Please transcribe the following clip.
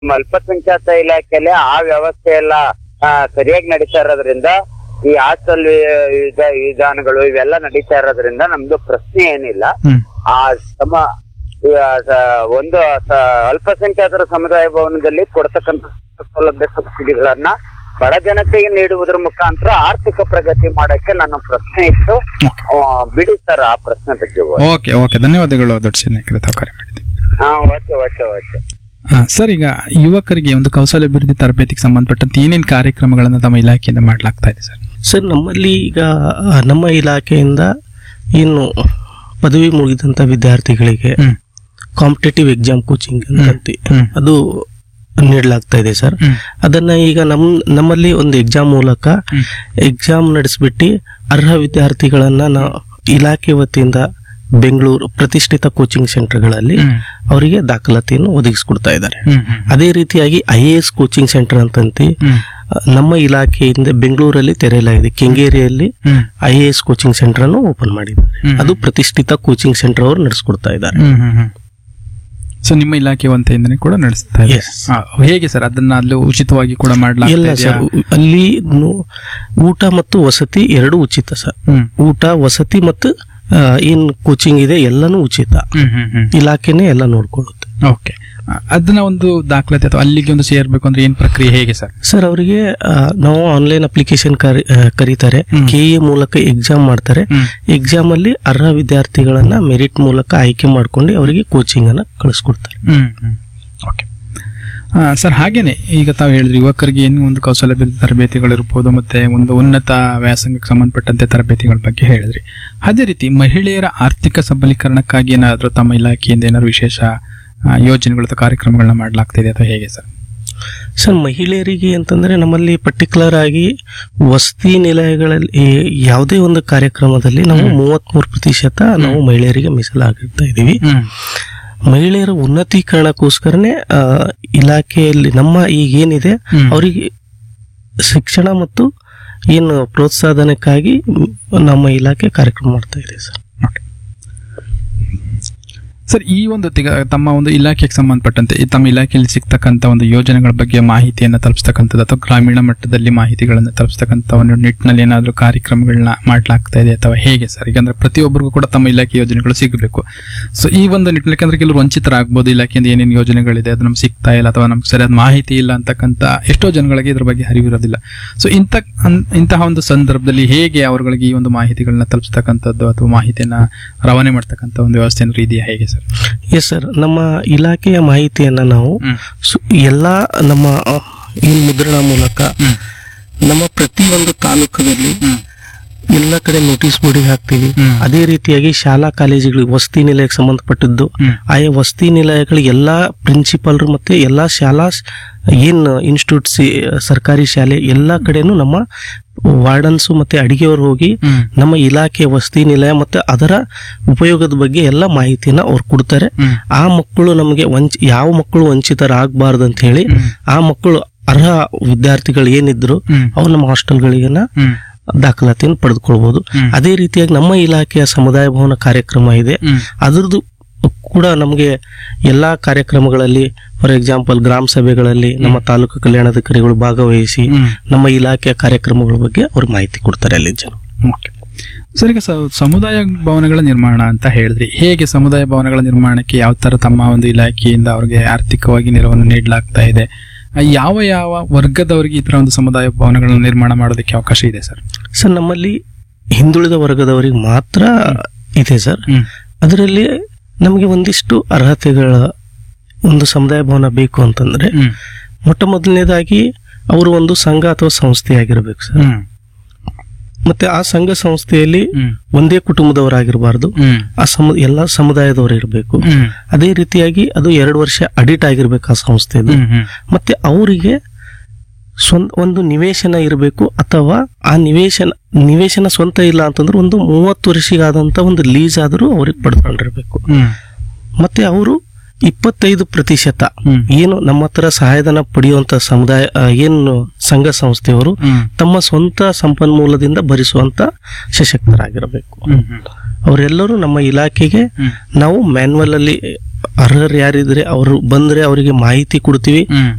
ನಮ್ಮ ಅಲ್ಪಸಂಖ್ಯಾತ ಇಲಾಖೆಯಲ್ಲಿ ಆ ವ್ಯವಸ್ಥೆ ಎಲ್ಲ ಆ, ಸರಿಯಾಗಿ ನಡೀತಾ ಇರೋದ್ರಿಂದ ಈ ಹಾಸ್ಟೆಲ್ ವಿಧಾನಗಳು ಇವೆಲ್ಲ ನಡೀತಾ ಇರೋದ್ರಿಂದ ನಮ್ದು ಪ್ರಶ್ನೆ ಏನಿಲ್ಲ ಹ್ಮ್ ಆ ಸಮ ಈ, ಆ, ಸ- ಒಂದು ಸ- ಅಲ್ಪಸಂಖ್ಯಾತರ ಸಮುದಾಯ ಭವನದಲ್ಲಿ ಕೊಡ್ತಕ್ಕಂಥ ಸೌಲಭ್ಯ ಸಬ್ಸಿಡಿಗಳನ್ನ ಬಡ ಜನತೆಗೆ ನೀಡುವುದರ ಮುಖಾಂತರ ಆರ್ಥಿಕ ಪ್ರಗತಿ ಮಾಡಕ್ಕೆ ನನ್ನ ಪ್ರಶ್ನೆ ಇತ್ತು ಆ, ಬಿಡಿ ಸರ್ ಆ ಪ್ರಶ್ನೆ ಬಗ್ಗೆ ಓಕೆ ಓಕೆ ಧನ್ಯವಾದಗಳು ದೊಡ್ಡ ಸಿನಿಮಾಕ್ಕೆ ತಾವು ಕರೆ ಮಾಡಿದ್ದೀವಿ ಹಾ ಓಕೆ ಓಕೆ ಓಕೆ ಆ, ಸರ್ ಈಗ ಯುವಕರಿಗೆ ಒಂದು ಕೌಶಲ್ಯಾಭಿವೃದ್ಧಿ ತರಬೇತಿಗೆ ಸಂಬಂಧಪಟ್ಟಂತೆ ಏನೇನು ಕಾರ್ಯಕ್ರಮಗಳನ್ನು ತಮ್ಮ ಇಲಾಖೆಯಿಂದ ಮಾಡಲಾಗ್ತಾ ಇದೆ ಸರ್ ಸರ್ ನಮ್ಮಲ್ಲಿ ಈಗ ಆ, ನಮ್ಮ ಇಲಾಖೆಯಿಂದ ಏನು ಪದವಿ ಮುಗಿದಂತ ವಿದ್ಯಾರ್ಥಿಗಳಿಗೆ ಹ್ಮ್ ಕಾಂಪಿಟೇಟಿವ್ ಎಕ್ಸಾಮ್ ಕೋಚಿಂಗ್ ಅಂತಂತೆ ಹ್ಮ್. ಅದು ನೀಡಲಾಗ್ತಾ ಇದೆ ಸರ್ ಹ್ಮ್. ಅದನ್ನ ಈಗ ನಮ್ ನಮ್ಮಲ್ಲಿ ಒಂದು ಎಕ್ಸಾಮ್ ಮೂಲಕ ಹ್ಮ್. ಎಕ್ಸಾಮ್ ನಡೆಸ್ಬಿಟ್ಟು ಅರ್ಹ ವಿದ್ಯಾರ್ಥಿಗಳನ್ನ ನಾವು ಇಲಾಖೆ ವತಿಯಿಂದ ಬೆಂಗಳೂರು ಪ್ರತಿಷ್ಠಿತ ಕೋಚಿಂಗ್ ಸೆಂಟರ್ಗಳಲ್ಲಿ ಹ್ಮ್. ಅವರಿಗೆ ದಾಖಲಾತಿಯನ್ನು ಒದಗಿಸಿಕೊಡ್ತಾ ಇದ್ದಾರೆ ಹ್ಮ್ ಹ್ಮ್ ಅದೇ ರೀತಿಯಾಗಿ I A S coaching centre ಅಂತಂತೆ ಹ್ಮ್ ಆ, ನಮ್ಮ ಇಲಾಖೆಯಿಂದ ಬೆಂಗಳೂರಲ್ಲಿ ತೆರೆಯಲಾಗಿದೆ ಕೆಂಗೇರಿಯಲ್ಲಿ ಹ್ಮ್ I A S coaching centre ಅನ್ನು ಓಪನ್ ಮಾಡಿದ್ದಾರೆ ಹ್ಮ್. ಅದು ಪ್ರತಿಷ್ಠಿತ ಕೋಚಿಂಗ್ ಸೆಂಟರ್ ಅವರು ನಡೆಸ್ಕೊಡ್ತಾ ಇದ್ದಾರೆ ಹ್ಮ್ ಹ್ಮ್ ಹ್ಮ್ ಸೊ ನಿಮ್ಮ ಇಲಾಖೆ ವಂತೆಯಿಂದನೇ ಕೂಡ ನಡೆಸ್ತಾ ಇದೆ Yes. ಆ, ಹೇಗೆ ಸರ್ ಅದನ್ನ ಅಲ್ಲಿ ಉಚಿತವಾಗಿ ಕೂಡ ಎಲ್ಲ ಮಾಡಲಾಗ್ತಾ ಸರ್ ಅಲ್ಲಿ ನು- ಊಟ ಮತ್ತು ವಸತಿ ಎರಡು ಉಚಿತ ಸರ್ ಹ್ಮ್ ಊಟ ವಸತಿ ಮತ್ತು ಆ, ಏನ್ ಕೋಚಿಂಗ್ ಇದೆ ಎಲ್ಲಾನು ಉಚಿತ ಹ್ಮ್ ಹ್ಮ್ ಹ್ಮ್ ಇಲಾಖೆನೇ ಎಲ್ಲ ನೋಡ್ಕೊಳ್ಳುತ್ತೆ ಓಕೆ ಅದನ್ನ ಒಂದು ದಾಖಲಾತಿ ಅಥವಾ ಅಲ್ಲಿಗೆ ಒಂದು ಸೇರ್ಬೇಕು ಅಂದ್ರೆ ಏನ್ ಪ್ರಕ್ರಿಯೆ ಹೇಗೆ ಸರ್ ಸರ್ ಅವರಿಗೆ ಆ, ನಾವು ಆನ್ಲೈನ್ ಅಪ್ಲಿಕೇಶನ್ ಕರೀತಾರೆ ಹ್ಮ್. ಕೆ ಎ ಮೂಲಕ ಎಕ್ಸಾಮ್ ಮಾಡ್ತಾರೆ ಹ್ಮ್ ಎಕ್ಸಾಮ್ ಅಲ್ಲಿ ಅರ್ಹ ವಿದ್ಯಾರ್ಥಿಗಳನ್ನ ಮೆರಿಟ್ ಮೂಲಕ ಆಯ್ಕೆ ಮಾಡ್ಕೊಂಡು ಅವರಿಗೆ ಕೋಚಿಂಗ್ ಅನ್ನ ಕಳಿಸ್ಕೊಡ್ತಾರೆ ಹ್ಮ್ ಹ್ಮ್ ಓಕೆ ಸರ್ ಹಾಗೇನೆ ಈಗ ತಾವು ಹೇಳಿದ್ರಿ ಯುವಕರಿಗೆ ಏನು ಒಂದು ಕೌಶಲ್ಯಾಭಿವೃದ್ಧಿ ತರಬೇತಿಗಳಿರ್ಬೋದು ಮತ್ತೆ ಒಂದು ಉನ್ನತ ವ್ಯಾಸಂಗಕ್ಕೆ ಸಂಬಂಧಪಟ್ಟಂತೆ ತರಬೇತಿಗಳ ಬಗ್ಗೆ ಹೇಳಿದ್ರಿ ಅದೇ ರೀತಿ ಮಹಿಳೆಯರ ಆರ್ಥಿಕ ಸಬಲೀಕರಣಕ್ಕಾಗಿ ಏನಾದರೂ ತಮ್ಮ ಇಲಾಖೆಯಿಂದ ಏನಾದ್ರು ವಿಶೇಷ ಆ, ಯೋಜನೆಗಳು ಅಥವಾ ಕಾರ್ಯಕ್ರಮಗಳನ್ನ ಮಾಡಲಾಗ್ತಿದೆ ಅಥವಾ ಹೇಗೆ ಸರ್ ಸರ್ ಮಹಿಳೆಯರಿಗೆ ಅಂತಂದ್ರೆ ನಮ್ಮಲ್ಲಿ ಪರ್ಟಿಕ್ಯುಲರ್ ಆಗಿ ವಸತಿ ನಿಲಯಗಳಲ್ಲಿ ಈ ಯಾವುದೇ ಒಂದು ಕಾರ್ಯಕ್ರಮದಲ್ಲಿ ನಾವು ಮೂವತ್ಮೂರು ಪ್ರತಿಶತ ನಾವು ಮಹಿಳೆಯರಿಗೆ ಮೀಸಲಾಗಿರ್ತಾ ಇದೀವಿ ಹ್ಮ್ ಮಹಿಳೆಯರ ಉನ್ನತೀಕರಣಕ್ಕೋಸ್ಕರನೇ ಆ, ಇಲಾಖೆಯಲ್ಲಿ ನಮ್ಮ ಈಗ ಏನಿದೆ ಹ್ಮ್. ಅವರಿಗೆ ಶಿಕ್ಷಣ ಮತ್ತು ಏನು ಪ್ರೋತ್ಸಾಹನಕ್ಕಾಗಿ ನಮ್ಮ ಇಲಾಖೆ ಕಾರ್ಯಕ್ರಮ ಮಾಡ್ತಾ ಇದೆ ಸರ್ ಸರ್ ಈ ಒಂದು ತಿಗ- ತಮ್ಮ ಒಂದು ಇಲಾಖೆಗೆ ಸಂಬಂಧಪಟ್ಟಂತೆ ಈ ತಮ್ಮ ಇಲಾಖೆಯಲ್ಲಿ ಸಿಗ್ತಕ್ಕಂಥ ಒಂದು ಯೋಜನೆಗಳ ಬಗ್ಗೆ ಮಾಹಿತಿಯನ್ನು ತಲುಪಿಸ್ತಕ್ಕಂಥದ್ದು ಅಥವಾ ಗ್ರಾಮೀಣ ಮಟ್ಟದಲ್ಲಿ ಮಾಹಿತಿಗಳನ್ನು ತಲುಪಿಸ್ತಕ್ಕಂಥ ಒಂದು ನಿಟ್ಟಿನಲ್ಲಿ ಏನಾದರೂ ಕಾರ್ಯಕ್ರಮಗಳನ್ನ ಮಾಡಲಾಗ್ತಾ ಇದೆ ಅಥವಾ ಹೇಗೆ ಸರ್ ಈಗಂದ್ರೆ ಪ್ರತಿಯೊಬ್ಬರಿಗೂ ಕೂಡ ತಮ್ಮ ಇಲಾಖೆ ಯೋಜನೆಗಳು ಸಿಗಬೇಕು ಸೊ ಈ ಒಂದು ನಿಟ್ಟಿನಲ್ಲಿ ಯಾಕಂದ್ರೆ ಕೆಲವರು ವಂಚಿತರಾಗ್ಬೋದು ಇಲಾಖೆಯಿಂದ ಏನೇನು ಯೋಜನೆಗಳಿದೆ ಅದು ನಮ್ಗೆ ಸಿಗ್ತಾ ಇಲ್ಲ ಅಥವಾ ನಮ್ಗೆ ಸರಿಯಾದ ಮಾಹಿತಿ ಇಲ್ಲ ಅಂತಕ್ಕಂಥ ಎಷ್ಟೋ ಜನಗಳಿಗೆ ಇದ್ರ ಬಗ್ಗೆ ಅರಿವಿರೋದಿಲ್ಲ ಸೊ ಇಂಥ ಅನ್- ಇಂತಹ ಒಂದು ಸಂದರ್ಭದಲ್ಲಿ ಹೇಗೆ ಅವರುಗಳಿಗೆ ಈ ಒಂದು ಮಾಹಿತಿಗಳನ್ನ ತಲುಪಿಸ್ತಕ್ಕಂಥದ್ದು ಅಥವಾ ಮಾಹಿತಿಯನ್ನ ರವಾನೆ ಮಾಡ್ತಕ್ಕಂಥ ಒಂದು ವ್ಯವಸ್ಥೆ ಏನಾದ್ರು ಇದೆಯಾ ಹೇಗೆ ಸರ್ ಎಸ್ ಸರ್ ನಮ್ಮ ಇಲಾಖೆಯ ಮಾಹಿತಿಯನ್ನ ನಾವು ಹ್ಮ್ ಸು- ಎಲ್ಲಾ ನಮ್ಮ ಆ, ಈ ಮುದ್ರಣ ಮೂಲಕ ಹ್ಮ್ ನಮ್ಮ ಪ್ರತಿಯೊಂದು ತಾಲೂಕದಲ್ಲಿ ಹ್ಮ್ ಎಲ್ಲ ಕಡೆ ನೋಟಿಸ್ ಬೋರ್ಡಿಗೆ ಹಾಕ್ತೀವಿ ಹ್ಮ್. ಅದೇ ರೀತಿಯಾಗಿ ಶಾಲಾ ಕಾಲೇಜುಗಳಿಗೆ ವಸತಿ ನಿಲಯಕ್ಕೆ ಸಂಬಂಧಪಟ್ಟದ್ದು ಹ್ಮ್. ಆಯಾ ವಸತಿ ನಿಲಯಗಳಿಗೆ ಎಲ್ಲಾ ಪ್ರಿನ್ಸಿಪಾಲ್ರು ಮತ್ತೆ ಎಲ್ಲಾ ಶಾಲಾ ಸ್- ಏನ್ ಇನ್ಸ್ಟಿಟ್ಯೂಟ್ ಸರ್ಕಾರಿ ಶಾಲೆ ಎಲ್ಲಾ ಕಡೆನೂ ನಮ್ಮ ವಾರ್ಡನ್ಸು ಮತ್ತೆ ಅಡಿಗೆಯವರು ಹೋಗಿ ಹ್ಮ್ ನಮ್ಮ ಇಲಾಖೆ ವಸತಿ ನಿಲಯ ಮತ್ತೆ ಅದರ ಉಪಯೋಗದ ಬಗ್ಗೆ ಎಲ್ಲ ಮಾಹಿತಿಯನ್ನ ಅವ್ರು ಕೊಡ್ತಾರೆ ಹ್ಮ್ ಆ ಮಕ್ಕಳು ನಮಗೆ ವಂಚ ಯಾವ ಮಕ್ಕಳು ವಂಚಿತರಾಗಬಾರ್ದು ಅಂತ ಹೇಳಿ ಹ್ಮ್. ಆ ಮಕ್ಕಳು ಅರ್ಹ ವಿದ್ಯಾರ್ಥಿಗಳು ಏನಿದ್ರು ಹ್ಮ್. ಅವ್ರು ನಮ್ಮ ಹಾಸ್ಟೆಲ್ಗಳಿಗೆನ ಹ್ಮ್ ದಾಖಲಾತಿಯನ್ನು ಪಡೆದುಕೊಳ್ಬಹುದು ಹ್ಮ್. ಅದೇ ರೀತಿಯಾಗಿ ನಮ್ಮ ಇಲಾಖೆಯ ಸಮುದಾಯ ಭವನ ಕಾರ್ಯಕ್ರಮ ಇದೆ ಹ್ಮ್ ಅದ್ರದ್ದು ಕೂಡ ನಮಗೆ ಎಲ್ಲಾ ಕಾರ್ಯಕ್ರಮಗಳಲ್ಲಿ ಫಾರ್ ಎಕ್ಸಾಂಪಲ್ ಗ್ರಾಮ ಸಭೆಗಳಲ್ಲಿ ನಮ್ಮ ತಾಲೂಕು ಕಲ್ಯಾಣಾಧಿಕಾರಿಗಳು ಭಾಗವಹಿಸಿ ಹ್ಮ್. ನಮ್ಮ ಇಲಾಖೆಯ ಕಾರ್ಯಕ್ರಮಗಳ ಬಗ್ಗೆ ಅವ್ರು ಮಾಹಿತಿ ಕೊಡ್ತಾರೆ ಅಲ್ಲಿ ಜನ ಓಕೆ ಸರ್ ಈಗ ಸ- ಸಮುದಾಯ ಭವನಗಳ ನಿರ್ಮಾಣ ಅಂತ ಹೇಳಿದ್ರಿ ಹೇಗೆ ಸಮುದಾಯ ಭವನಗಳ ನಿರ್ಮಾಣಕ್ಕೆ ಯಾವ ತರ ತಮ್ಮ ಒಂದು ಇಲಾಖೆಯಿಂದ ಅವ್ರಿಗೆ ಆರ್ಥಿಕವಾಗಿ ನೆರವನ್ನು ನೀಡಲಾಗ್ತಾ ಇದೆ ಆ, ಯಾವ ಯಾವ ವರ್ಗದವರಿಗೆ ಈ ತರ ಒಂದು ಸಮುದಾಯ ಭವನಗಳನ್ನ ನಿರ್ಮಾಣ ಮಾಡೋದಕ್ಕೆ ಅವಕಾಶ ಇದೆ ಸರ್ ಸರ್ ನಮ್ಮಲ್ಲಿ ಹಿಂದುಳಿದ ವರ್ಗದವರಿಗೆ ಮಾತ್ರ ಇದೆ ಸರ್ ಹ್ಮ್ ಅದರಲ್ಲಿ ನಮಗೆ ಒಂದಿಷ್ಟು ಅರ್ಹತೆಗಳ ಒಂದು ಸಮುದಾಯ ಭವನ ಬೇಕು ಅಂತಂದ್ರೆ ಹ್ಮ್ ಮೊಟ್ಟ ಮೊದಲನೇದಾಗಿ ಅವರು ಒಂದು ಸಂಘ ಅಥವಾ ಸಂಸ್ಥೆ ಆಗಿರ್ಬೇಕು ಸರ್ ಹ್ಮ್ ಮತ್ತೆ ಆ ಸಂಘ ಸಂಸ್ಥೆಯಲ್ಲಿ ಹ್ಮ್ ಒಂದೇ ಕುಟುಂಬದವರಾಗಿರಬಾರ್ದು ಹ್ಮ್ ಆ ಸಮ ಎಲ್ಲಾ ಸಮುದಾಯದವರು ಇರಬೇಕು ಹ್ಮ್ ಅದೇ ರೀತಿಯಾಗಿ ಅದು ಎರಡು ವರ್ಷ ಅಡಿಟ್ ಆಗಿರ್ಬೇಕು ಆ ಸಂಸ್ಥೆದು ಹ್ಮ್ ಹ್ಮ್ ಮತ್ತೆ ಅವರಿಗೆ ಸ್ವಂತ ಒಂದು ನಿವೇಶನ ಇರಬೇಕು ಅಥವಾ ಆ ನಿವೇಶನ ನಿವೇಶನ ಸ್ವಂತ ಇಲ್ಲ ಅಂತಂದ್ರೆ ಒಂದು ಮೂವತ್ತು ವರ್ಷಿಗಾದಂತ ಒಂದು ಲೀಸ್ ಆದರೂ ಅವ್ರಿಗೆ ಪಡ್ಕೊಂಡಿರ್ಬೇಕು ಹ್ಮ್ ಮತ್ತೆ ಅವರು ಇಪ್ಪತ್ತೈದು ಪ್ರತಿಶತ ಹ್ಮ್. ಏನು ನಮ್ಮ ಹತ್ರ ಸಹಾಯಧನ ಪಡೆಯುವಂತ ಸಮುದಾಯ ಆ, ಏನು ಸಂಘ ಸಂಸ್ಥೆಯವರು ಹ್ಮ್ ತಮ್ಮ ಸ್ವಂತ ಸಂಪನ್ಮೂಲದಿಂದ ಭರಿಸುವಂತ ಸಶಕ್ತರಾಗಿರಬೇಕು ಹ್ಮ್ ಹ್ಮ್ ಅವರೆಲ್ಲರೂ ನಮ್ಮ ಇಲಾಖೆಗೆ ಹ್ಮ್ ನಾವು ಮ್ಯಾನ್ಯಲ್ ಅಲ್ಲಿ ಅರ್ಹರು ಯಾರಿದ್ರೆ ಅವರು ಬಂದ್ರೆ ಅವರಿಗೆ ಮಾಹಿತಿ ಕೊಡ್ತೀವಿ ಹ್ಮ್